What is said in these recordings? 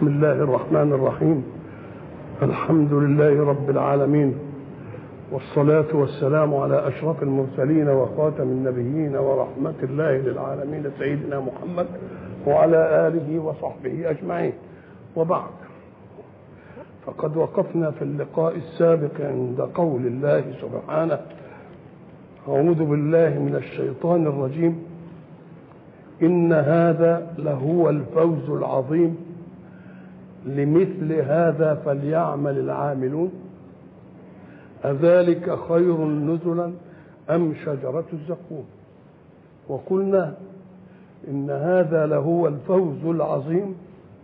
بسم الله الرحمن الرحيم الحمد لله رب العالمين والصلاة والسلام على أشرف المرسلين وخاتم النبيين ورحمة الله للعالمين سيدنا محمد وعلى آله وصحبه أجمعين وبعد فقد وقفنا في اللقاء السابق عند قول الله سبحانه أعوذ بالله من الشيطان الرجيم إن هذا لهو الفوز العظيم لمثل هذا فليعمل العاملون أذلك خير نزلا أم شجرة الزقوم وقلنا إن هذا لهو الفوز العظيم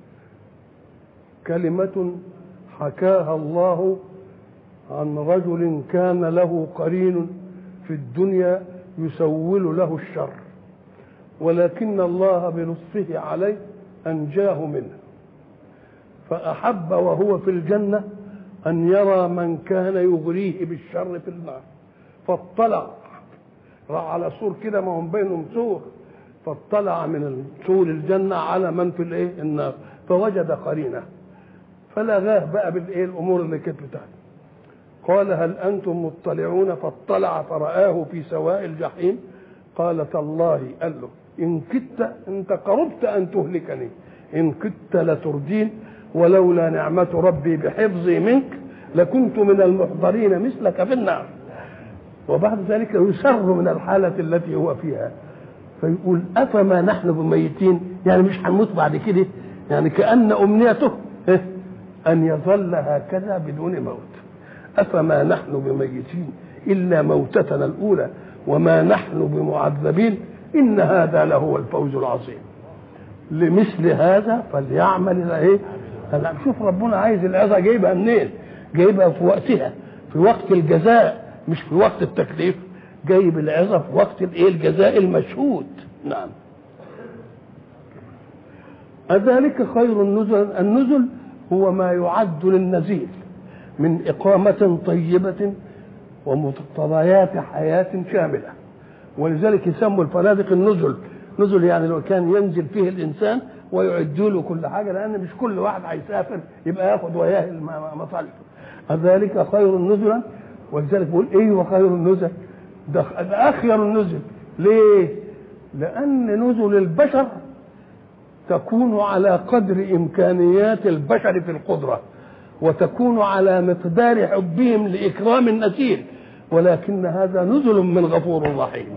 كلمة حكاها الله عن رجل كان له قرين في الدنيا يسول له الشر ولكن الله بلطفه عليه أنجاه منه فأحب وهو في الجنة أن يرى من كان يغريه بالشر في النار فاطلع راح على سور كده ما هم بينهم سور فاطلع من سور الجنة على من في الايه النار فوجد قرينه فلغاه بقى بالايه الامور اللي كانت بتاعته قال هل انتم مطلعون فاطلع فرآه في سواء الجحيم قال تالله قال له ان كدت انت قربت ان تهلكني ان كدت لتردين ولولا نعمة ربي بحفظي منك لكنت من المحضرين مثلك في النار وبعد ذلك يسر من الحالة التي هو فيها فيقول أفما نحن بميتين يعني مش هنموت بعد كده يعني كأن أمنيته أن يظل هكذا بدون موت أفما نحن بميتين إلا موتتنا الأولى وما نحن بمعذبين إن هذا لهو الفوز العظيم لمثل هذا فليعمل ايه هلا شوف ربنا عايز العظه جايبها منين جايبها في وقتها في وقت الجزاء مش في وقت التكليف جايب العظه في وقت الايه الجزاء المشهود نعم أذلك خير النزل النزل هو ما يعد للنزيل من إقامة طيبة ومقتضيات حياة شاملة ولذلك يسموا الفنادق النزل نزل يعني لو كان ينزل فيه الإنسان ويعدوا له كل حاجة لأن مش كل واحد هيسافر يبقى ياخد وياه مصالحه ذلك خير نزلا ولذلك بيقول ايه وخير النزل ده اخير النزل ليه لان نزل البشر تكون على قدر امكانيات البشر في القدره وتكون على مقدار حبهم لاكرام النسيل ولكن هذا نزل من غفور رحيم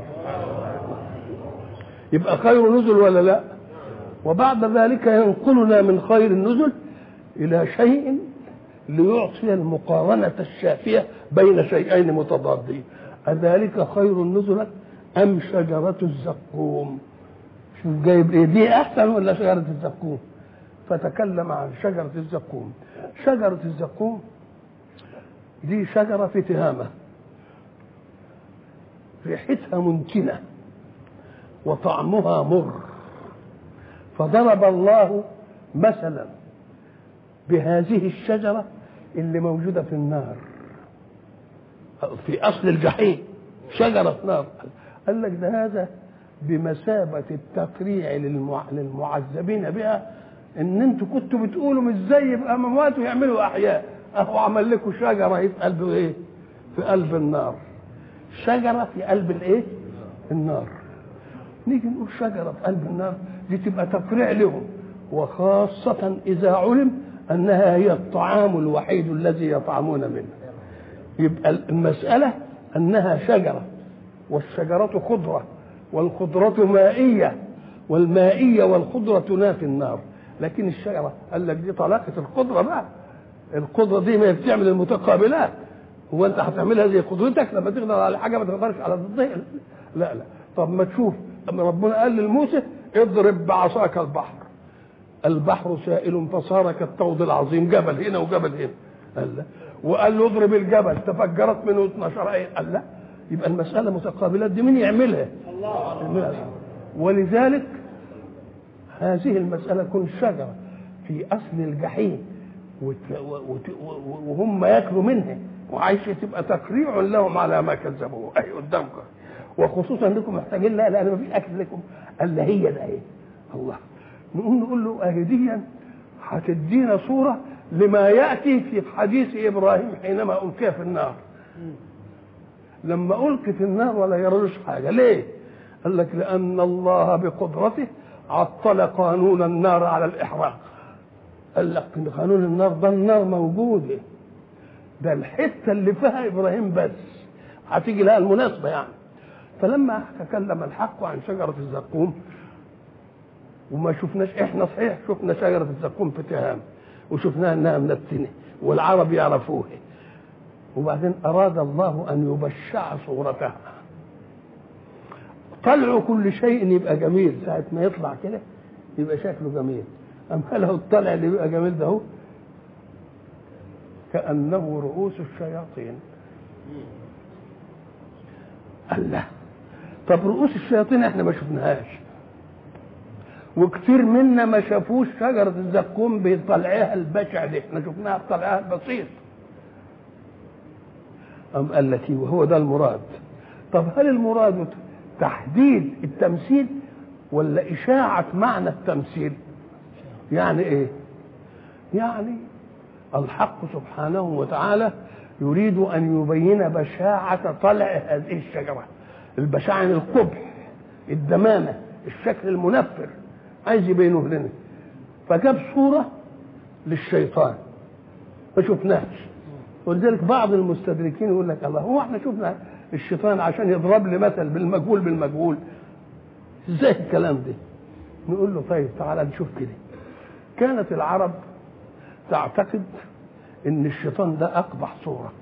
يبقى خير نزل ولا لا وبعد ذلك ينقلنا من خير النزل الى شيء ليعطي المقارنة الشافية بين شيئين متضادين أذلك خير نزلا أم شجرة الزقوم شوف جايب إيه دي أحسن ولا شجرة الزقوم فتكلم عن شجرة الزقوم شجرة الزقوم دي شجرة في تهامة ريحتها منتنة وطعمها مر فضرب الله مثلا بهذه الشجرة اللي موجودة في النار في أصل الجحيم شجرة نار قال لك ده هذا بمثابة التقريع للمعذبين بها ان انتوا كنتوا بتقولوا ازاي يبقى اموات ويعملوا احياء اهو عمل لكم شجره في قلب ايه؟ في قلب النار شجره في قلب الايه؟ النار نيجي نقول شجره في قلب النار دي تبقى تقريع لهم وخاصة إذا علم أنها هي الطعام الوحيد الذي يطعمون منه يبقى المسألة أنها شجرة والشجرة خضرة والخضرة مائية والمائية والخضرة تنافي النار لكن الشجرة قال لك دي طلاقة الخضرة بقى الخضرة دي ما بتعمل المتقابلات هو أنت هتعملها زي قدرتك لما تقدر على حاجة ما تقدرش على ضدها لا لا طب ما تشوف أما ربنا قال لموسى اضرب بعصاك البحر البحر سائل فصار كالطود العظيم جبل هنا وجبل هنا قال لا وقال له اضرب الجبل تفجرت منه 12 عين قال لا يبقى المسألة متقابلات دي مين يعملها؟ الله ولذلك هذه المسألة كن شجرة في أصل الجحيم وهم ياكلوا منها وعايشة تبقى تقريع لهم على ما كذبوه أي قدامكم وخصوصا انكم محتاجين لا لان ما فيش اكل لكم قال لا هي ده ايه الله نقوم نقول له اهديا هتدينا صورة لما يأتي في حديث إبراهيم حينما ألقي في النار لما ألقي في النار ولا يرلوش حاجة ليه قال لك لأن الله بقدرته عطل قانون النار على الإحراق قال لك إن قانون النار ده النار موجودة ده الحتة اللي فيها إبراهيم بس هتيجي لها المناسبة يعني فلما تكلم الحق عن شجرة الزقوم وما شفناش احنا صحيح شفنا شجرة الزقوم في تهام وشفناها انها من التنة والعرب يعرفوها وبعدين اراد الله ان يبشع صورتها طلع كل شيء يبقى جميل ساعة ما يطلع كده يبقى شكله جميل أما له الطلع اللي بيبقى جميل ده هو كأنه رؤوس الشياطين الله طب رؤوس الشياطين احنا ما شفناهاش وكتير منا ما شافوش شجرة الزقوم بطلعها البشع دي احنا شفناها بطلعها البسيط أم قال لك وهو ده المراد طب هل المراد تحديد التمثيل ولا إشاعة معنى التمثيل يعني إيه يعني الحق سبحانه وتعالى يريد أن يبين بشاعة طلع هذه الشجرة البشاعة يعني القبح الدمامة الشكل المنفر عايز يبينه لنا فجاب صورة للشيطان ما شفناهش ولذلك بعض المستدركين يقول لك الله هو احنا شفنا الشيطان عشان يضرب لي مثل بالمجهول بالمجهول ازاي الكلام ده نقول له طيب تعالى نشوف كده كانت العرب تعتقد ان الشيطان ده اقبح صوره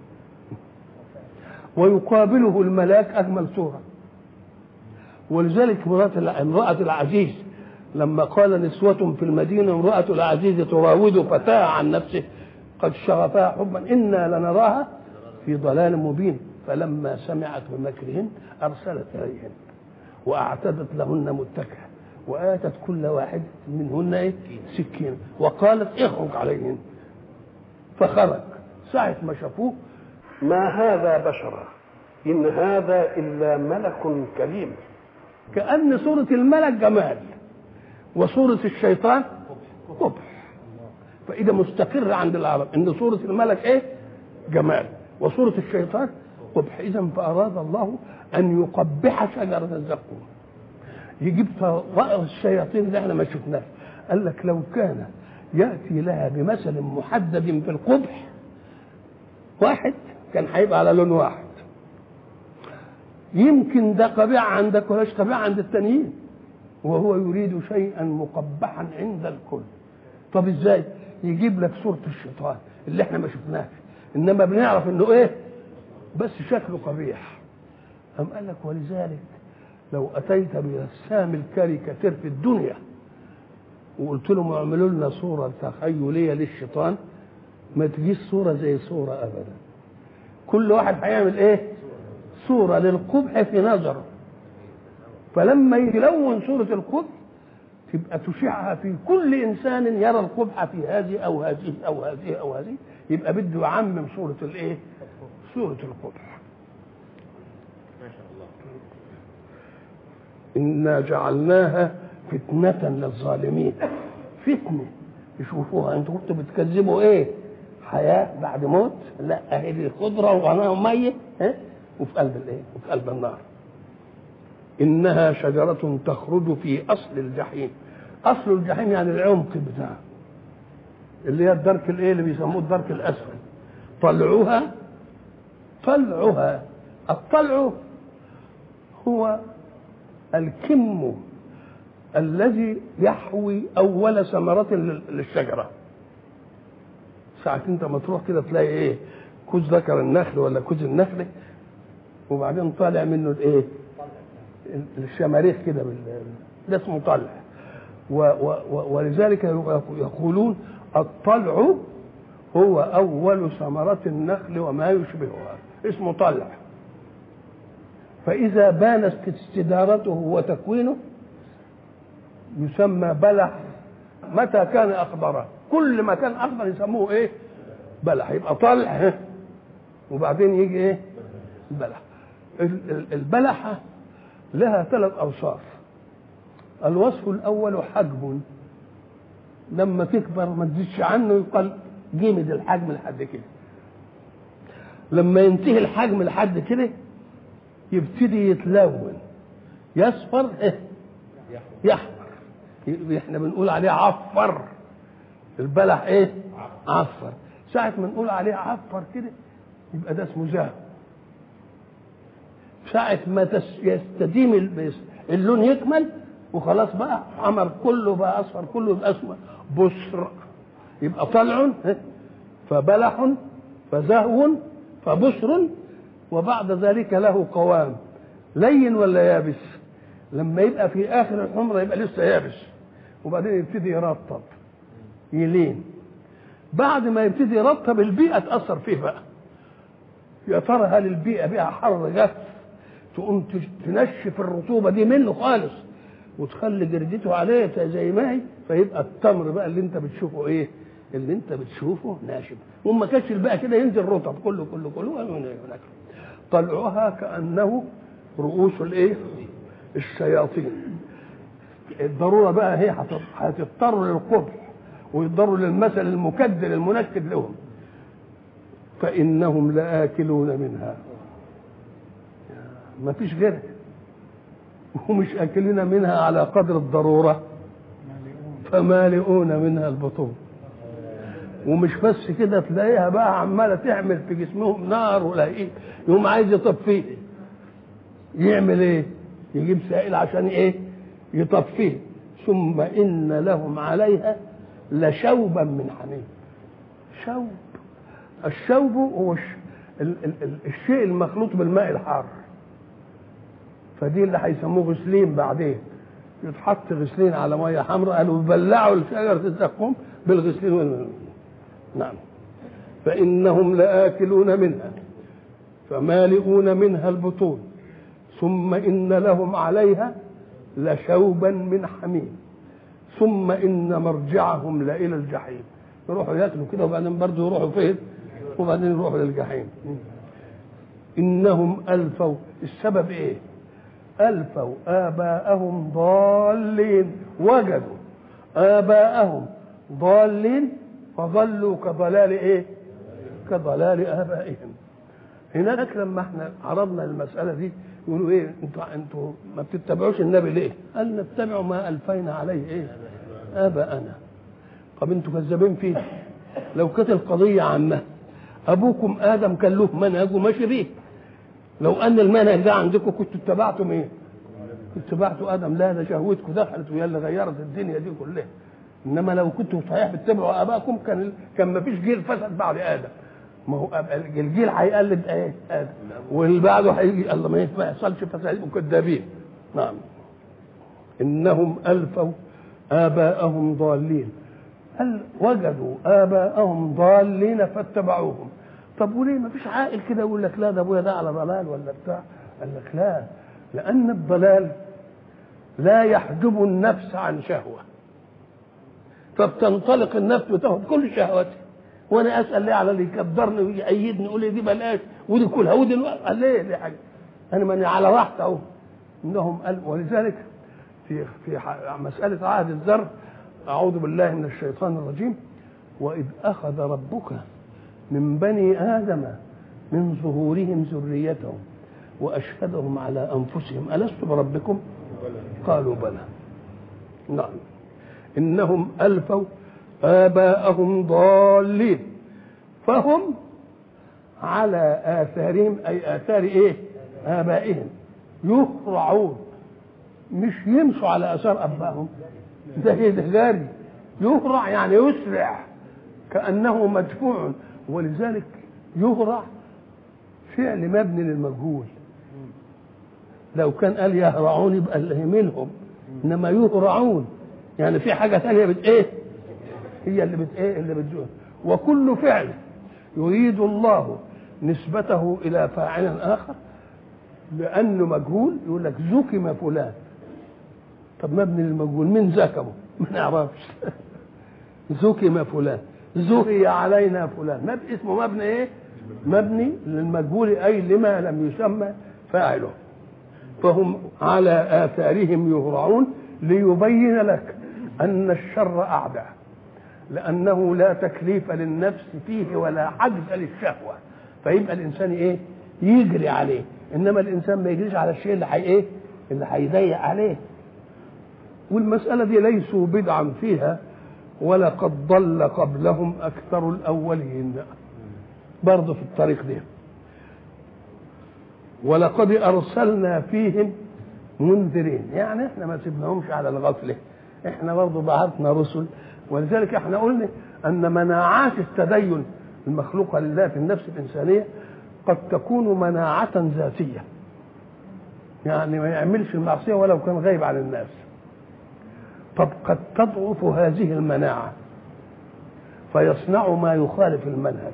ويقابله الملاك اجمل صوره ولذلك امراه امراه العزيز لما قال نسوة في المدينة امرأة العزيز تراود فتاة عن نفسه قد شغفها حبا إنا لنراها في ضلال مبين فلما سمعت بمكرهن أرسلت إليهن وأعتدت لهن متكئا وآتت كل واحد منهن إيه؟ سكين وقالت اخرج عليهن فخرج ساعة ما شافوه ما هذا بشرا إن هذا إلا ملك كريم كأن صورة الملك جمال وصورة الشيطان قبح فإذا مستقر عند العرب إن صورة الملك إيه؟ جمال وصورة الشيطان قبح إذا فأراد الله أن يقبح شجرة الزقوم يجيب رأس الشياطين اللي احنا ما شفناه قال لك لو كان يأتي لها بمثل محدد في القبح واحد كان هيبقى على لون واحد يمكن ده قبيح عندك ولاش قبيح عند التانيين وهو يريد شيئا مقبحا عند الكل طب ازاي يجيب لك صورة الشيطان اللي احنا ما شفناهش انما بنعرف انه ايه بس شكله قبيح أم قال لك ولذلك لو أتيت برسام الكاريكاتير في الدنيا وقلت لهم اعملوا لنا صورة تخيلية للشيطان ما تجيش صورة زي صورة أبدا كل واحد هيعمل إيه؟ صورة للقبح في نظره فلما يلون صورة القبح تبقى تشعها في كل إنسان يرى القبح في هذه أو هذه أو هذه أو هذه يبقى بده يعمم صورة الإيه؟ صورة القبح إنا جعلناها فتنة للظالمين فتنة يشوفوها انتوا كنتوا بتكذبوا ايه؟ حياة بعد موت؟ لا اهي دي خضرة وغناء ميت ها؟ وفي قلب الايه؟ وفي قلب النار. إنها شجرة تخرج في أصل الجحيم. أصل الجحيم يعني العمق بتاعه. اللي هي الدرك الايه اللي بيسموه الدرك الأسفل. طلعها طلعها الطلع هو الكم الذي يحوي اول ثمرة للشجرة ساعة انت ما تروح كده تلاقي ايه كوز ذكر النخل ولا كوز النخل وبعدين طالع منه الايه الشماريخ كده ده اسمه طلع و و و ولذلك يقولون الطلع هو اول ثمرة النخل وما يشبهها اسمه طلع فإذا بانت استدارته وتكوينه يسمى بلح متى كان أخضرا كل ما كان أخضر يسموه إيه بلح يبقى طلع وبعدين يجي إيه البلح البلحة لها ثلاث أوصاف الوصف الأول حجب لما تكبر ما تزيدش عنه يقال جمد الحجم لحد كده لما ينتهي الحجم لحد كده يبتدي يتلون يصفر إيه؟ يحمر احنا بنقول عليه عفر البلح ايه عفر ساعة ما نقول عليه عفر كده يبقى ده اسمه زهو ساعة ما يستديم اللون يكمل وخلاص بقى عمر كله بقى اصفر كله يبقى اسمه بصر يبقى طلع فبلح فزهو فبصر وبعد ذلك له قوام لين ولا يابس لما يبقى في اخر الحمرة يبقى لسه يابس وبعدين يبتدي يرطب يلين بعد ما يبتدي يرطب البيئة تأثر فيه بقى يا ترى هل البيئة بها حر جف تقوم تنشف الرطوبة دي منه خالص وتخلي جردته عليه زي ما هي فيبقى التمر بقى اللي انت بتشوفه ايه اللي انت بتشوفه ناشف وما كانش بقى كده ينزل رطب كله كله كله طلعها كانه رؤوس الايه الشياطين الضروره بقى هي هتضطروا للقبح ويضطروا للمثل المكدر المنكد لهم فانهم لاكلون منها ما فيش غيرها ومش اكلين منها على قدر الضروره فمالئون منها البطون ومش بس كده تلاقيها بقى عماله تعمل في جسمهم نار ولا ايه يقوم عايز يطفيه يعمل ايه يجيب سائل عشان ايه يطفيه ثم ان لهم عليها لشوبا من حميم شوب الشوب هو الش... ال... ال... ال... الشيء المخلوط بالماء الحار فدي اللي هيسموه غسلين بعدين يتحط غسلين على ميه حمراء قالوا بلعوا شجره الزقوم بالغسلين والماء نعم فإنهم لآكلون منها فمالئون منها البطون ثم إن لهم عليها لشوبا من حميم ثم إن مرجعهم لإلى الجحيم يروحوا ياكلوا كده وبعدين برضه يروحوا فين وبعدين يروحوا للجحيم إنهم ألفوا السبب إيه ألفوا آباءهم ضالين وجدوا آباءهم ضالين فضلوا كضلال ايه كضلال ابائهم هناك لما احنا عرضنا المساله دي يقولوا ايه انتوا انتوا ما بتتبعوش النبي ليه قال نتبع ما الفينا عليه ايه اباءنا طب انتوا كذابين فيه لو كانت القضيه عامه ابوكم ادم كان له منهج وماشي بيه لو ان المنهج ده عندكم كنتوا اتبعتم ايه كنتوا اتبعتوا ادم لا ده شهوتكم دخلت وهي اللي غيرت الدنيا دي كلها انما لو كنتوا صحيح بتتبعوا ابائكم كان كان ما فيش جيل فسد بعد ادم ما هو الجيل هيقلد ايه ادم واللي بعده هيجي الله ما يحصلش فساد يبقوا كذابين نعم انهم الفوا اباءهم ضالين هل وجدوا اباءهم ضالين فاتبعوهم طب وليه ما فيش عاقل كده يقول لك لا ده ابويا ده على ضلال ولا بتاع قال لك لا لان الضلال لا يحجب النفس عن شهوه فبتنطلق النفس وتاخد كل شهواتي وانا اسال ليه على اللي يكبرني ويأيدني يقول لي دي بلاش ودي كلها ودي قال ليه دي حاجه انا ماني على راحتي اهو انهم قال ولذلك في في مساله عهد الذر اعوذ بالله من الشيطان الرجيم واذ اخذ ربك من بني ادم من ظهورهم ذريتهم واشهدهم على انفسهم الست بربكم قالوا بلى نعم انهم الفوا اباءهم ضالين فهم على اثارهم اي اثار ايه ابائهم يهرعون مش يمشوا على اثار ابائهم ده ايه ده جاري يهرع يعني يسرع كانه مدفوع ولذلك يهرع فعل مبني للمجهول لو كان قال يهرعون يبقى اللي منهم انما يهرعون يعني في حاجه ثانيه بت ايه هي اللي بت ايه اللي بتجوه وكل فعل يريد الله نسبته الى فاعل اخر لانه مجهول يقول لك زكم فلان طب مبني للمجهول مين زكمه ما نعرفش زكم فلان زهي علينا فلان مب اسمه مبني ايه مبني للمجهول اي لما لم يسمى فاعله فهم على اثارهم يهرعون ليبين لك ان الشر اعدى لأنه لا تكليف للنفس فيه ولا حجز للشهوة فيبقى الإنسان إيه يجري عليه إنما الإنسان ما يجريش على الشيء اللي حي إيه اللي هيضيق عليه والمسألة دي ليسوا بدعا فيها ولقد ضل قبلهم أكثر الأولين برضه في الطريق ده ولقد أرسلنا فيهم منذرين يعني احنا ما سيبناهمش على الغفلة احنا برضه بعثنا رسل ولذلك احنا قلنا ان مناعات التدين المخلوقة لله في النفس الإنسانية قد تكون مناعة ذاتية يعني ما يعملش المعصية ولو كان غايب عن الناس طب قد تضعف هذه المناعة فيصنع ما يخالف المنهج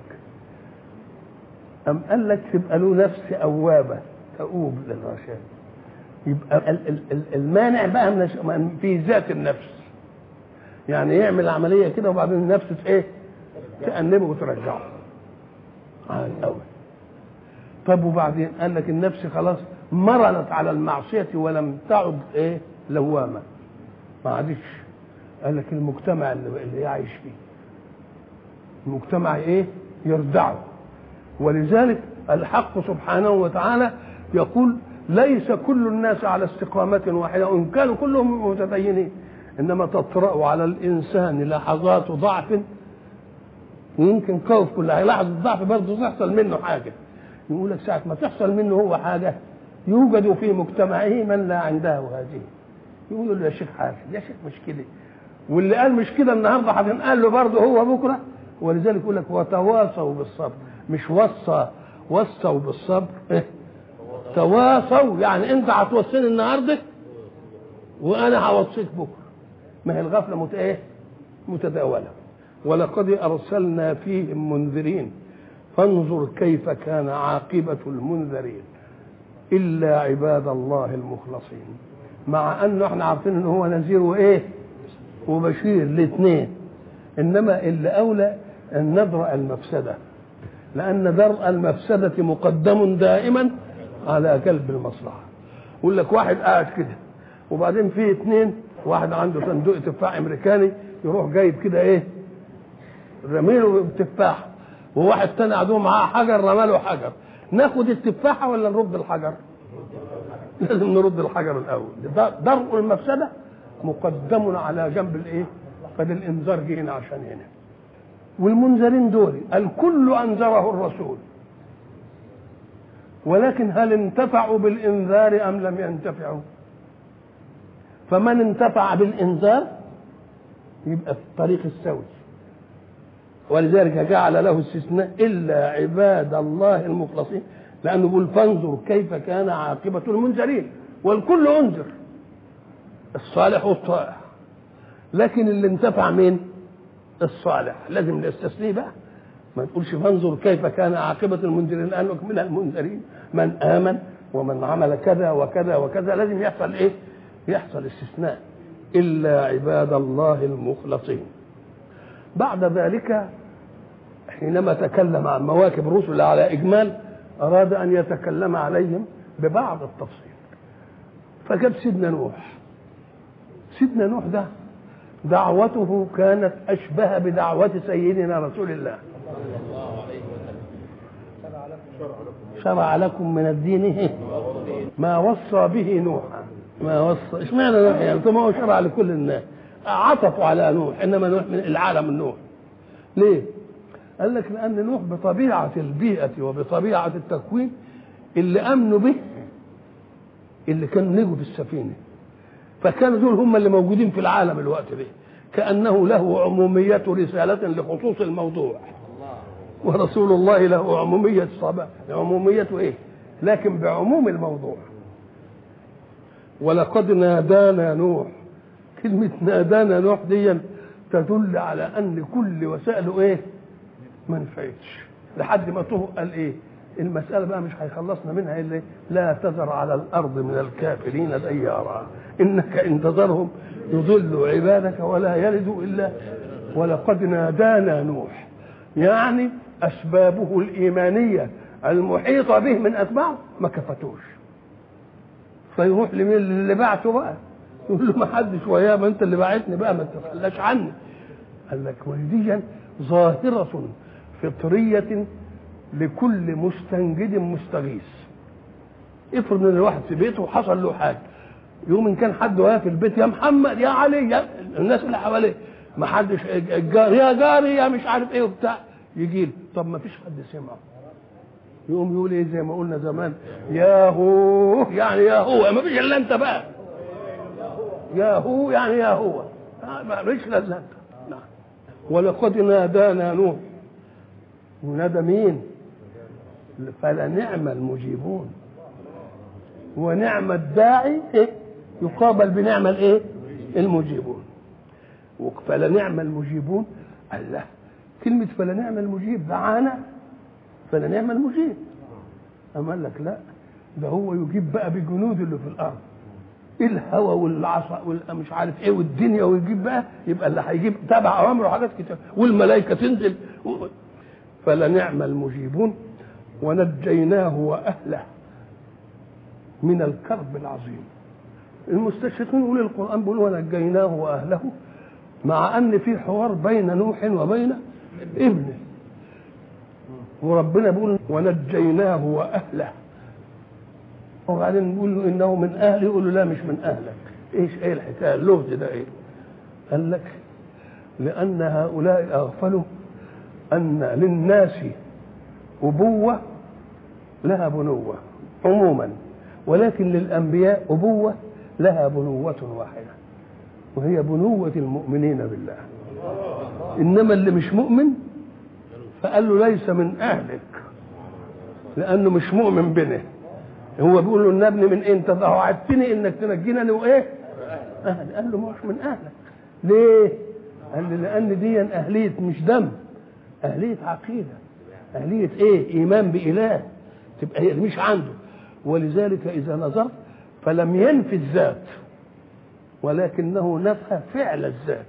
أم قال لك تبقى له نفس أوابة تؤوب للرشاد يبقى ال- ال- ال- المانع بقى من الش- من- في ذات النفس يعني يعمل عملية كده وبعدين النفس ت- ايه تأنبه وترجعه على الأول طب وبعدين قال لك النفس خلاص مرنت على المعصية ولم تعد ايه لوامة ما عادش قال لك المجتمع اللي, اللي يعيش فيه المجتمع ايه يردعه ولذلك الحق سبحانه وتعالى يقول ليس كل الناس على استقامة واحدة وإن كانوا كلهم متدينين إنما تطرأ على الإنسان لحظات ضعف ويمكن خوف كلها لحظة ضعف برضه تحصل منه حاجة يقول لك ساعة ما تحصل منه هو حاجة يوجد في مجتمعه من لا عنده هذه يقول له يا شيخ حاجة يا شيخ مش كده واللي قال مش كده النهارده هتنقال له برضه هو بكره ولذلك يقول لك وتواصوا بالصبر مش وصى وصوا بالصبر إيه؟ تواصوا يعني انت هتوصيني النهارده وانا هوصيك بكره ما هي الغفله مت ايه متداوله ولقد ارسلنا فيهم منذرين فانظر كيف كان عاقبه المنذرين الا عباد الله المخلصين مع انه احنا عارفين ان هو نذير وايه وبشير الاثنين انما اللي اولى ان ندرا المفسده لان درء المفسده مقدم دائما على جلب المصلحه يقول لك واحد قاعد كده وبعدين في اثنين واحد عنده صندوق تفاح امريكاني يروح جايب كده ايه رميله تفاح وواحد تاني عدو معاه حجر رماله حجر ناخد التفاحه ولا نرد الحجر لازم نرد الحجر الاول درء المفسده مقدم على جنب الايه فالانذار جه هنا عشان هنا والمنذرين دول الكل انذره الرسول ولكن هل انتفعوا بالانذار ام لم ينتفعوا فمن انتفع بالانذار يبقى في الطريق السوي ولذلك جعل له استثناء الا عباد الله المخلصين لانه يقول فانظر كيف كان عاقبه المنذرين والكل انذر الصالح والطائع لكن اللي انتفع مين الصالح لازم نستثنيه بقى ما تقولش فانظر كيف كان عاقبة المنذرين لأنك من المنذرين من آمن ومن عمل كذا وكذا وكذا لازم يحصل إيه؟ يحصل استثناء إلا عباد الله المخلصين بعد ذلك حينما تكلم عن مواكب الرسل على إجمال أراد أن يتكلم عليهم ببعض التفصيل فجاب سيدنا نوح سيدنا نوح ده دعوته كانت أشبه بدعوة سيدنا رسول الله شرع لكم من الدين ما وصى به نوحا ما وصى اشمعنى نوح يعني ما هو شرع لكل الناس عطفوا على نوح انما نوح من العالم النوح ليه؟ قال لك لان نوح بطبيعه البيئه وبطبيعه التكوين اللي امنوا به اللي كانوا نجوا في السفينه فكانوا دول هم اللي موجودين في العالم الوقت ده كانه له عموميه رساله لخصوص الموضوع ورسول الله له عموميه صبا عموميه ايه لكن بعموم الموضوع ولقد نادانا نوح كلمة نادانا نوح دي تدل على أن كل وسائله إيه؟ ما نفعتش لحد ما طه قال إيه؟ المسألة بقى مش هيخلصنا منها إلا لا تذر على الأرض من الكافرين ديارا إنك إن تذرهم يضل عبادك ولا يلد إلا ولقد نادانا نوح يعني أسبابه الإيمانية المحيطة به من أتباعه ما كفتوش فيروح لمين اللي بعته بقى يقول له ما حدش وياه ما انت اللي بعتني بقى ما تتخلاش عني قال لك ودي ظاهرة فطرية لكل مستنجد مستغيث افرض ان الواحد في بيته وحصل له حاجه يوم ان كان حد واقف في البيت يا محمد يا علي يا الناس اللي حواليه ما حدش الجار يا جاري يا مش عارف ايه وبتاع يجي له طب ما فيش حد سمعه يقوم يقول ايه زي ما قلنا زمان يا هو يعني يا هو ما فيش الا انت بقى يا هو يعني يا هو ما فيش الا انت نعم ولقد نادانا نوح ونادى مين فلنعم المجيبون ونعم الداعي إيه؟ يقابل بنعم الايه المجيبون فلنعم المجيبون الله كلمة فلنعم المجيب دعانا فلنعم المجيب أما قال لك لا ده هو يجيب بقى بجنود اللي في الأرض الهوى والعصا والمش عارف ايه والدنيا ويجيب بقى يبقى اللي هيجيب تبع اوامره وحاجات كتير والملائكه تنزل فلنعم المجيبون ونجيناه واهله من الكرب العظيم المستشرقين يقول القران بيقول ونجيناه واهله مع ان في حوار بين نوح وبين ابنه وربنا بيقول ونجيناه واهله وبعدين نقول له انه من اهلي يقول له لا مش من اهلك ايش ايه الحكايه اللغز ده ايه قال لك لان هؤلاء اغفلوا ان للناس ابوه لها بنوه عموما ولكن للانبياء ابوه لها بنوه واحده وهي بنوه المؤمنين بالله انما اللي مش مؤمن فقال له ليس من اهلك لانه مش مؤمن بنا هو بيقول له ان ابني من انت وعدتني انك تنجينا انا وايه اهل قال له مش من اهلك ليه قال لي لان دي اهليه مش دم اهليه عقيده اهليه ايه ايمان باله تبقى هي مش عنده ولذلك اذا نظرت فلم ينفي الذات ولكنه نفى فعل الذات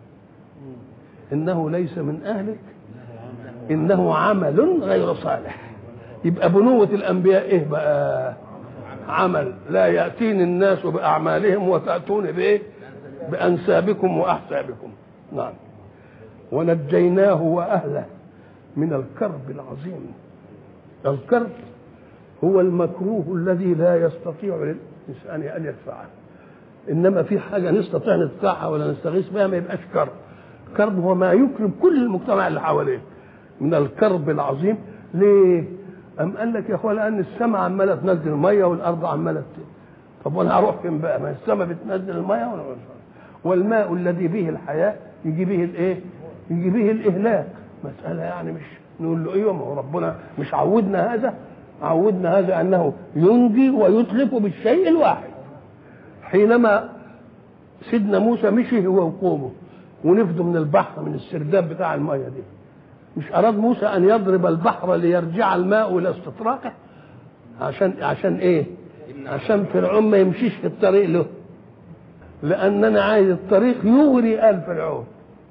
انه ليس من اهلك انه عمل غير صالح يبقى بنوة الأنبياء إيه بقى عمل لا يأتيني الناس بأعمالهم وتأتون بإيه بأنسابكم وأحسابكم نعم ونجيناه وأهله من الكرب العظيم الكرب هو المكروه الذي لا يستطيع للإنسان أن يدفعه إنما في حاجة نستطيع ندفعها ولا نستغيث بها ما يبقاش كرب كرب هو ما يكرم كل المجتمع اللي حواليه من الكرب العظيم ليه؟ أم قال لك يا اخويا لان السماء عماله تنزل ميه والارض عماله طب وانا هروح فين بقى؟ ما السماء بتنزل الميه وانا والماء الذي به الحياه يجي به الايه؟ يجي به الاهلاك مساله يعني مش نقول له ايوه ما هو ربنا مش عودنا هذا عودنا هذا انه ينجي ويتلف بالشيء الواحد حينما سيدنا موسى مشي هو وقومه ونفدوا من البحر من السرداب بتاع الميه دي مش أراد موسى أن يضرب البحر ليرجع الماء إلى استطراقه عشان عشان إيه؟ عشان فرعون ما يمشيش في الطريق له لأن أنا عايز الطريق يغري آل فرعون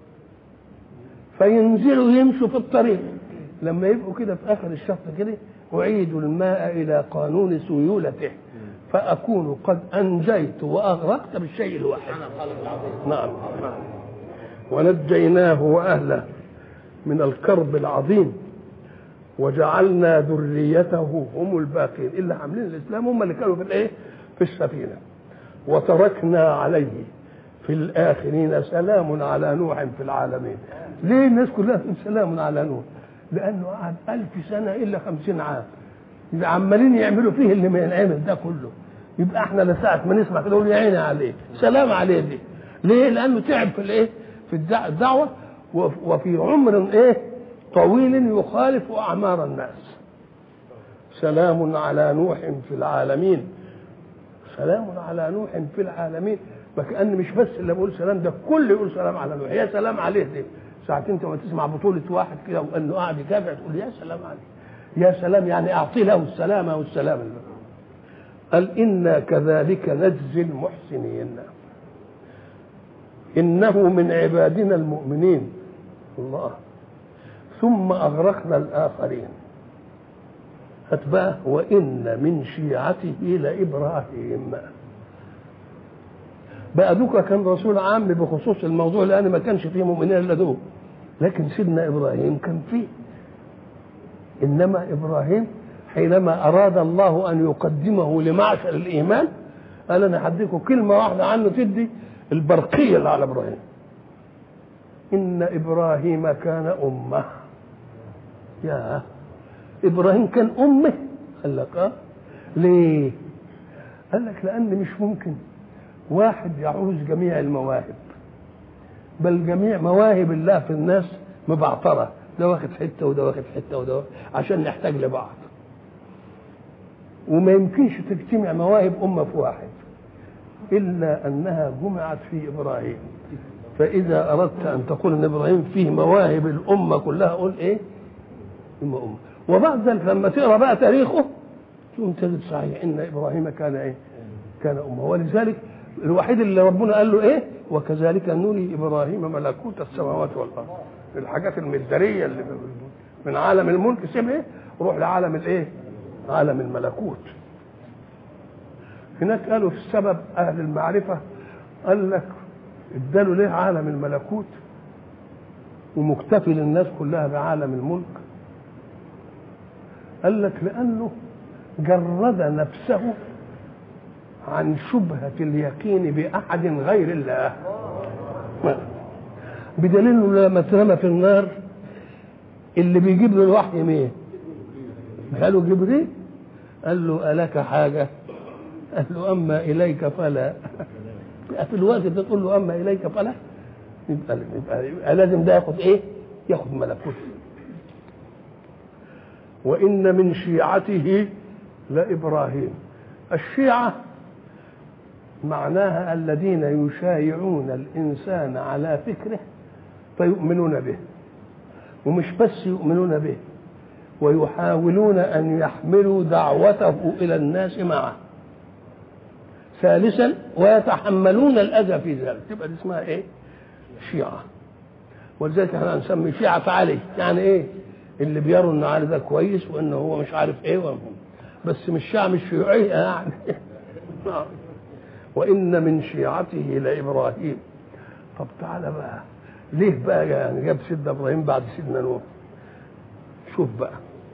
فينزلوا يمشوا في الطريق لما يبقوا كده في آخر الشط كده أعيدوا الماء إلى قانون سيولته فأكون قد أنجيت وأغرقت بالشيء الواحد نعم ونجيناه وأهله من الكرب العظيم وجعلنا ذريته هم الباقين اللي عاملين الاسلام هم اللي كانوا في الايه في السفينه وتركنا عليه في الاخرين سلام على نوح في العالمين ليه الناس كلها تقول سلام على نوح لانه قعد ألف سنه الا خمسين عام يبقى عمالين يعملوا فيه اللي ما ينعمل ده كله يبقى احنا لساعة ما نسمع كده نقول يا عيني عليه سلام عليه دي ليه لانه تعب في الايه في الدعوه وفي عمر ايه طويل يخالف اعمار الناس سلام على نوح في العالمين سلام على نوح في العالمين فكأن مش بس اللي بقول سلام ده الكل يقول سلام على نوح يا سلام عليه دي ساعتين انت ما تسمع بطولة واحد كده وانه قاعد يتابع تقول يا سلام عليه يا سلام يعني اعطي له السلامة والسلام قال إنا كذلك نجزي المحسنين إنه من عبادنا المؤمنين الله ثم أغرقنا الآخرين هات بقى وإن من شيعته لإبراهيم بقى دوكا كان رسول عام بخصوص الموضوع لان ما كانش فيه مؤمنين الا دول لكن سيدنا ابراهيم كان فيه انما ابراهيم حينما اراد الله ان يقدمه لمعشر الايمان قال انا هديكم كلمه واحده عنه تدي البرقيه اللي على ابراهيم ان ابراهيم كان امه يا ابراهيم كان امه قال لك اه ليه قال لك لان مش ممكن واحد يعوز جميع المواهب بل جميع مواهب الله في الناس مبعتره ده واخد حته وده واخد حته وده واخد عشان نحتاج لبعض وما يمكنش تجتمع مواهب امه في واحد الا انها جمعت في ابراهيم فاذا اردت ان تقول ان ابراهيم فيه مواهب الامه كلها قول ايه امه امه وبعد ذلك لما تقرا بقى تاريخه تقوم تجد صحيح ان ابراهيم كان ايه كان امه ولذلك الوحيد اللي ربنا قال له ايه وكذلك نري ابراهيم ملكوت السماوات والارض الحاجات المداريه اللي من عالم الملك سيب ايه روح لعالم الايه عالم الملكوت هناك قالوا في السبب اهل المعرفه قال لك اداله ليه عالم الملكوت ومكتفي للناس كلها بعالم الملك قال لك لانه جرد نفسه عن شبهة اليقين بأحد غير الله بدليل انه لما اترمى في النار اللي بيجيب له الوحي مين؟ قالوا جبريل قال له ألك حاجة؟ قال له أما إليك فلا في الوقت ده تقول له أما إليك فلا يبقى, يبقى, يبقى لازم ده ياخد إيه؟ ياخد ملكوت وإن من شيعته لإبراهيم الشيعة معناها الذين يشايعون الإنسان على فكره فيؤمنون به ومش بس يؤمنون به ويحاولون أن يحملوا دعوته إلى الناس معه ثالثا ويتحملون الأذى في ذلك تبقى دي اسمها إيه؟ شيعة ولذلك احنا نسمي شيعة علي يعني إيه؟ اللي بيروا إن علي ده كويس وإن هو مش عارف إيه وهم. بس مش شيعة مش شيوعية يعني وإن من شيعته لإبراهيم طب تعالى بقى ليه بقى يعني جاب سيدنا إبراهيم بعد سيدنا نوح شوف بقى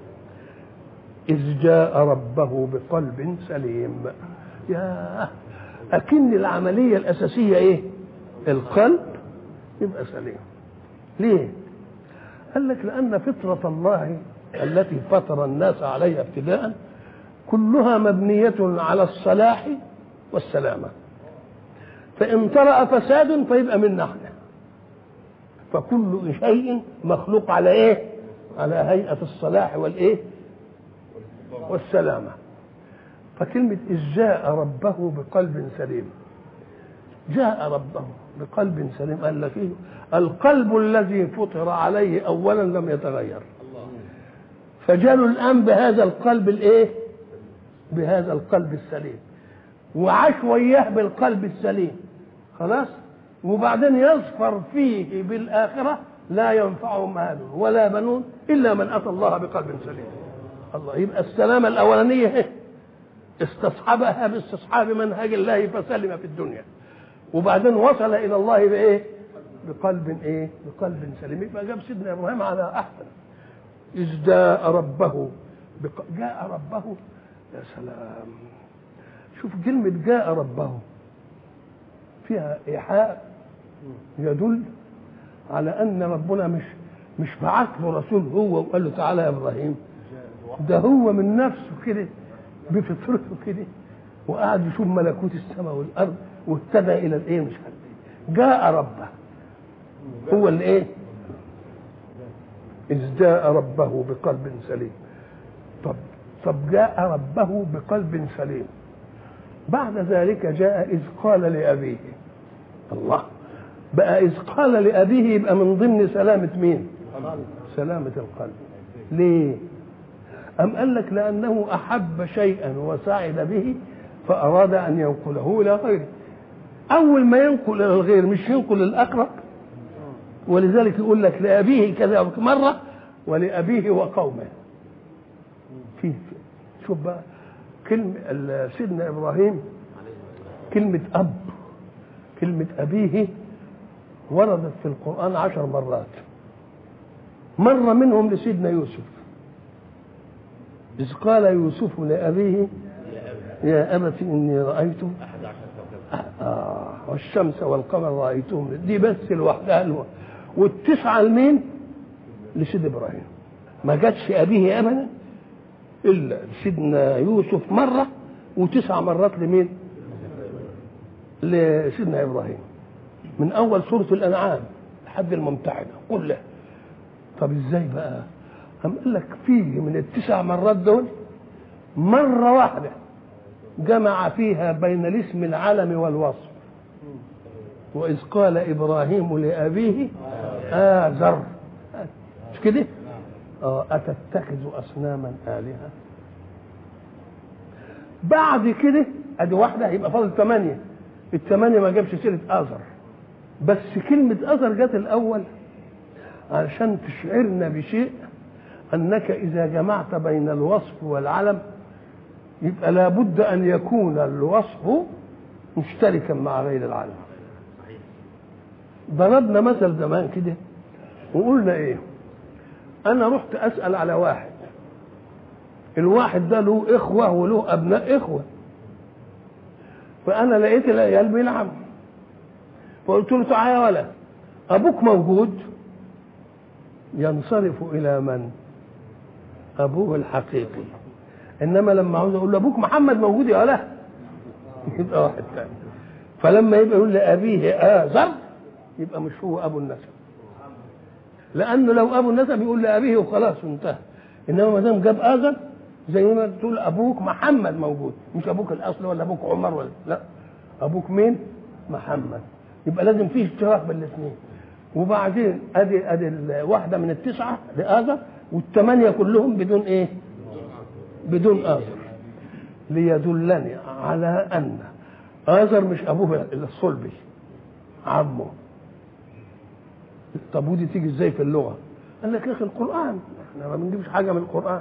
إذ جاء ربه بقلب سليم يا أكن العملية الأساسية إيه القلب يبقى سليم ليه قال لك لأن فطرة الله التي فطر الناس عليها ابتداء كلها مبنية على الصلاح والسلامة فإن طرأ فساد فيبقى منا احنا فكل شيء مخلوق على ايه؟ على هيئة الصلاح والايه؟ والسلامة فكلمة إذ جاء ربه بقلب سليم جاء ربه بقلب سليم قال لك إيه؟ القلب الذي فطر عليه أولا لم يتغير فجالوا الآن بهذا القلب الإيه؟ بهذا القلب السليم وعاش وياه بالقلب السليم خلاص وبعدين يظفر فيه بالآخرة لا ينفعه مال ولا بنون إلا من أتى الله بقلب سليم الله يبقى السلامة الأولانية استصحبها باستصحاب منهج الله فسلم في الدنيا وبعدين وصل إلى الله بإيه بقلب إيه بقلب سليم يبقى جاب سيدنا إبراهيم على أحسن إذ جاء ربه بق... جاء ربه يا سلام شوف كلمة جاء ربه فيها إيحاء يدل على أن ربنا مش مش بعت له رسول هو وقال له تعالى يا إبراهيم ده هو من نفسه كده بفطرته كده وقعد يشوف ملكوت السماء والأرض واهتدى إلى الإيه مش عارف إيه جاء ربه هو اللي إيه إذ جاء ربه بقلب سليم طب طب جاء ربه بقلب سليم بعد ذلك جاء إذ قال لأبيه الله بقى إذ قال لأبيه يبقى من ضمن سلامة مين سلامة القلب ليه أم قال لك لأنه أحب شيئا وسعد به فأراد أن ينقله إلى غيره أول ما ينقل إلى الغير مش ينقل الأقرب ولذلك يقول لك لأبيه كذا مرة ولأبيه وقومه في شوف بقى كلمة سيدنا إبراهيم كلمة أب كلمة أبيه وردت في القرآن عشر مرات مرة منهم لسيدنا يوسف إذ قال يوسف لأبيه يا أبت إني رأيت آه والشمس والقمر رأيتهم دي بس لوحدها الو- والتسعة لمين؟ لسيد إبراهيم ما جاتش أبيه أبدا إلا سيدنا يوسف مرة وتسع مرات لمين؟ لسيدنا إبراهيم من أول سورة الأنعام لحد الممتحنة كلها طب إزاي بقى؟ أم قال لك فيه من التسع مرات دول مرة واحدة جمع فيها بين الاسم العلم والوصف وإذ قال إبراهيم لأبيه آزر مش كده؟ آه أتتخذ أصناما آلهة بعد كده ادي واحده يبقى فاضل ثمانيه الثمانيه ما جابش سيره اثر بس كلمه اثر جت الاول علشان تشعرنا بشيء انك اذا جمعت بين الوصف والعلم يبقى لابد ان يكون الوصف مشتركا مع غير العلم ضربنا مثل زمان كده وقلنا ايه انا رحت اسال على واحد الواحد ده له اخوه وله ابناء اخوه فانا لقيت العيال بيلعبوا فقلت له تعالى يا ولد ابوك موجود ينصرف الى من ابوه الحقيقي انما لما عاوز اقول له ابوك محمد موجود يا ولد يبقى واحد ثاني فلما يبقى يقول لابيه آزر يبقى مش هو ابو النسب لانه لو ابو النسب يقول لابيه وخلاص وانتهى انما ما دام جاب آزر زي ما تقول ابوك محمد موجود مش ابوك الاصل ولا ابوك عمر ولا لا ابوك مين محمد يبقى لازم فيه اشتراك بين الاثنين وبعدين ادي ادي الواحده من التسعه لآزر والثمانيه كلهم بدون ايه بدون آزر ليدلني على ان آزر مش ابوه الصلبي عمه طب ودي تيجي ازاي في اللغه قال لك يا اخي القران احنا ما بنجيبش حاجه من القران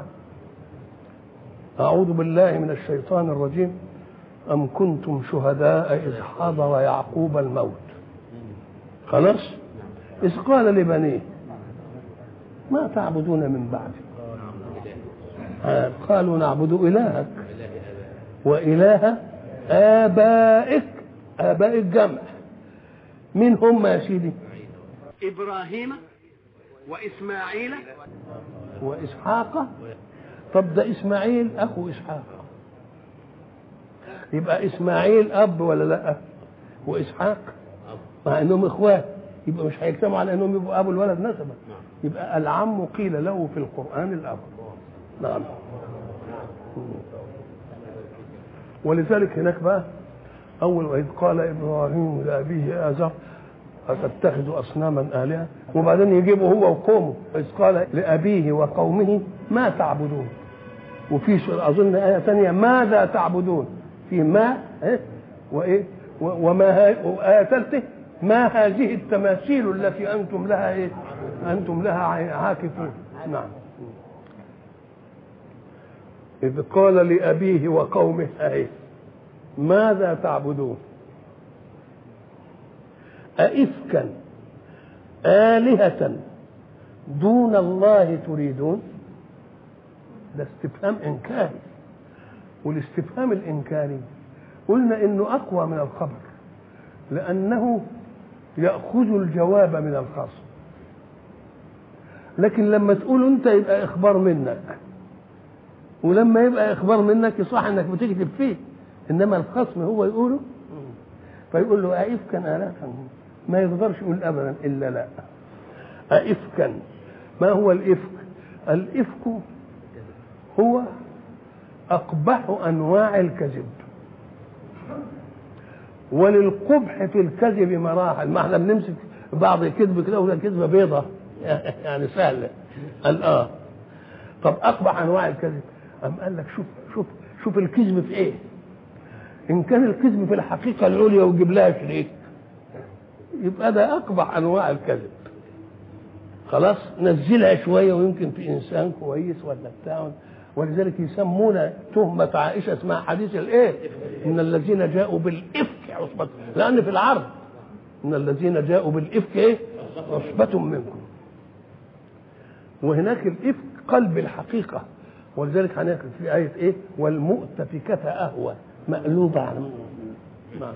أعوذ بالله من الشيطان الرجيم أم كنتم شهداء إذ حضر يعقوب الموت خلاص إذ قال لبنيه ما تعبدون من بعدي آه، قالوا نعبد إلهك وإله آبائك آبائك جمع مين هم يا سيدي إبراهيم وإسماعيل وإسحاق طب ده اسماعيل اخو اسحاق يبقى اسماعيل اب ولا لا واسحاق مع انهم اخوات يبقى مش هيجتمعوا على انهم يبقوا ابو الولد نسبا يبقى العم قيل له في القران الاب نعم ولذلك هناك بقى اول واذ قال ابراهيم لابيه ازر أتتخذ أصناما آلهة وبعدين يجيبه هو وقومه إذ قال لأبيه وقومه ما تعبدون وفي سورة أظن آية ثانية ماذا تعبدون في ما إيه وإيه و- وما ها- وآية ثالثة ما هذه التماثيل التي أنتم لها إيه أنتم لها عا- عاكفون نعم إذ قال لأبيه وقومه أيه ماذا تعبدون أئفكا آلهة دون الله تريدون ده استفهام إنكاري والاستفهام الإنكاري قلنا إنه أقوى من الخبر لأنه يأخذ الجواب من الخصم لكن لما تقول أنت يبقى إخبار منك ولما يبقى إخبار منك يصح إنك بتكذب فيه إنما الخصم هو يقوله فيقول له أئفكا آلهة ما يقدرش يقول أبدا إلا لا أئفكا ما هو الإفك الإفك هو أقبح أنواع الكذب وللقبح في الكذب مراحل ما احنا بنمسك بعض الكذب كده ولا كذبه بيضة يعني سهله قال اه طب اقبح انواع الكذب قام قال لك شوف شوف شوف الكذب في ايه ان كان الكذب في الحقيقه العليا ويجيب لها شريك يبقى ده اقبح انواع الكذب خلاص نزلها شويه ويمكن في انسان كويس ولا بتاع ولذلك يسمون تهمة عائشة اسمها حديث الايه؟ إن الذين جاءوا بالإفك عصبة لأن في العرض ان الذين جاءوا بالافك ايه عصبة منكم وهناك الافك قلب الحقيقه ولذلك هناك في آية إيه؟ والمؤتفكة أهوى مقلوبة على نعم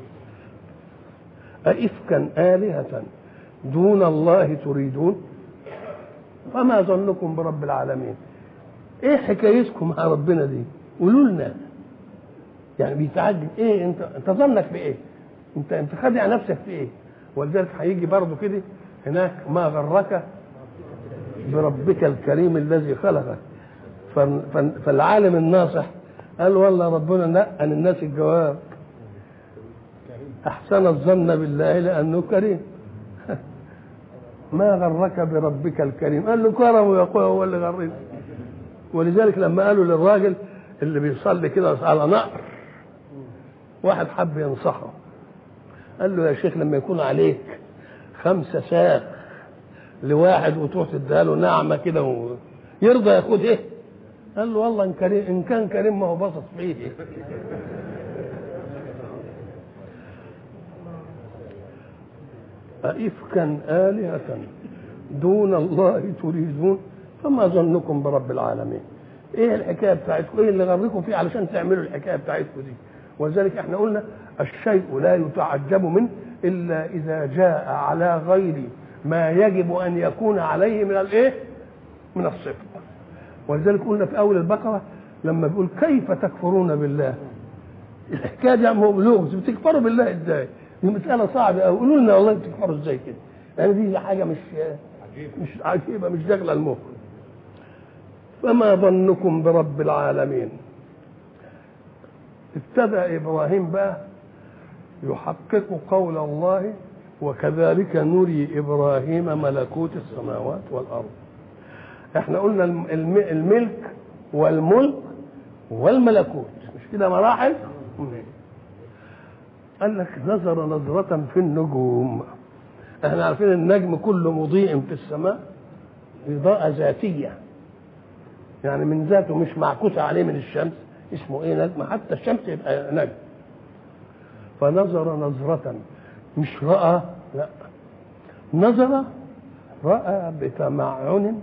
أئفكا آلهة دون الله تريدون فما ظنكم برب العالمين ايه حكايتكم مع ربنا دي قولوا لنا يعني بيتعجب ايه انت انت ظنك بايه انت انت خادع نفسك في ايه ولذلك هيجي برضه كده هناك ما غرك بربك الكريم الذي خلقك فالعالم الناصح قال والله ربنا نقل الناس الجواب احسن الظن بالله لانه كريم ما غرك بربك الكريم قال له كرمه يا اخويا هو اللي غرني ولذلك لما قالوا للراجل اللي بيصلي كده على نقر واحد حب ينصحه قال له يا شيخ لما يكون عليك خمسة ساق لواحد وتروح تديها له نعمة كده يرضى ياخد ايه؟ قال له والله ان كريم ان كان كريم ما هو بسط فيه أئفكا آلهة دون الله تريدون فما ظنكم برب العالمين ايه الحكايه بتاعتكم ايه اللي غركم فيه علشان تعملوا الحكايه بتاعتكم دي ولذلك احنا قلنا الشيء لا يتعجب منه الا اذا جاء على غير ما يجب ان يكون عليه من الايه من الصفه ولذلك قلنا في اول البقره لما بيقول كيف تكفرون بالله الحكايه دي هم لغز بتكفروا بالله ازاي دي مساله صعبه قوي قولوا لنا والله بتكفروا ازاي كده يعني دي حاجه مش مش عجيبه مش داخله المخ فما ظنكم برب العالمين ابتدى ابراهيم بقى يحقق قول الله وكذلك نري ابراهيم ملكوت السماوات والارض احنا قلنا الملك والملك والملكوت مش كده مراحل قال لك نظر نظرة في النجوم احنا عارفين النجم كله مضيء في السماء إضاءة ذاتية يعني من ذاته مش معكوسة عليه من الشمس اسمه ايه نجم حتى الشمس يبقى نجم فنظر نظرة مش رأى لا نظر رأى بتمعن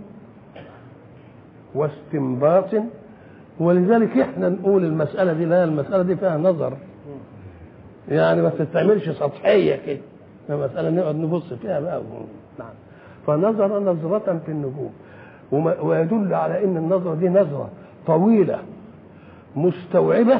واستنباط ولذلك احنا نقول المسألة دي لا المسألة دي فيها نظر يعني ما تتعملش سطحية كده المسألة نقعد نبص فيها بقى نعم فنظر نظرة في النجوم ويدل على ان النظرة دي نظرة طويلة مستوعبة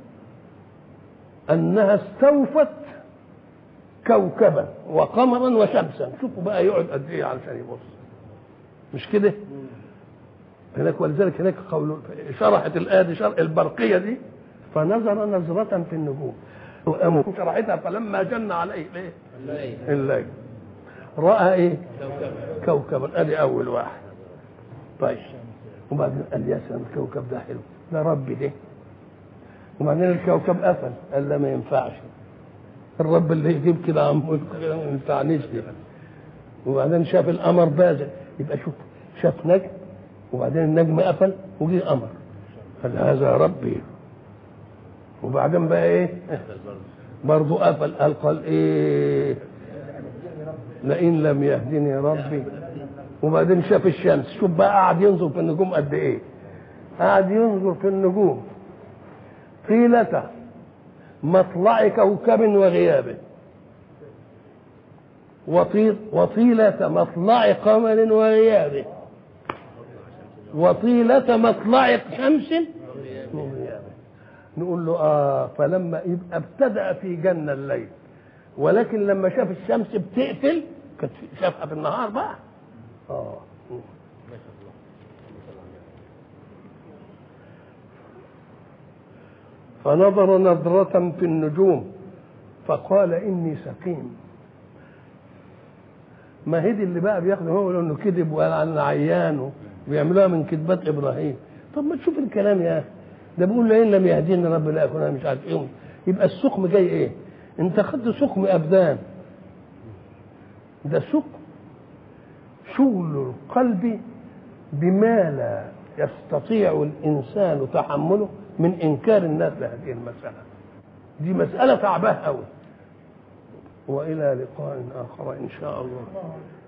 انها استوفت كوكبا وقمرا وشمسا شوفوا بقى يقعد قد ايه علشان يبص مش كده هناك ولذلك هناك قول شرحت الآية دي شرح البرقية دي فنظر نظرة في النجوم وقاموا شرحتها فلما جن عليه الايه؟ الليل رأى ايه؟ كوكبا ادي أول واحد طيب وبعدين قال يا سلام الكوكب ده حلو ده ربي ده وبعدين الكوكب قفل قال لا ما ينفعش الرب اللي يجيب كده عمود كده ما ينفعنيش دي وبعدين شاف القمر بازل يبقى شوف شاف نجم وبعدين النجم قفل وجه قمر قال هذا ربي وبعدين بقى ايه برضه قفل قال قال ايه لئن لم يهدني ربي وبعدين شاف الشمس شوف بقى قعد ينظر في النجوم قد ايه قعد ينظر في النجوم طيلة مطلع كوكب وغيابه وطيل وطيلة مطلع قمر وغيابه وطيلة مطلع شمس وغيابه نقول له اه فلما يبقى ابتدأ في جنة الليل ولكن لما شاف الشمس بتقفل كانت شافها في النهار بقى اه فنظر نظرة في النجوم فقال إني سقيم ما هدي اللي بقى بياخده هو انه كذب وقال عن عيان وبيعملوها من كذبات ابراهيم طب ما تشوف الكلام يا اخي ده بيقول له ان لم يهدينا رب لا يكون مش عارف ايه يبقى السقم جاي ايه؟ انت خدت سقم ابدان ده سقم شغل القلب بما لا يستطيع الانسان تحمله من انكار الناس لهذه المساله دي مساله تعباه قوي والى لقاء اخر ان شاء الله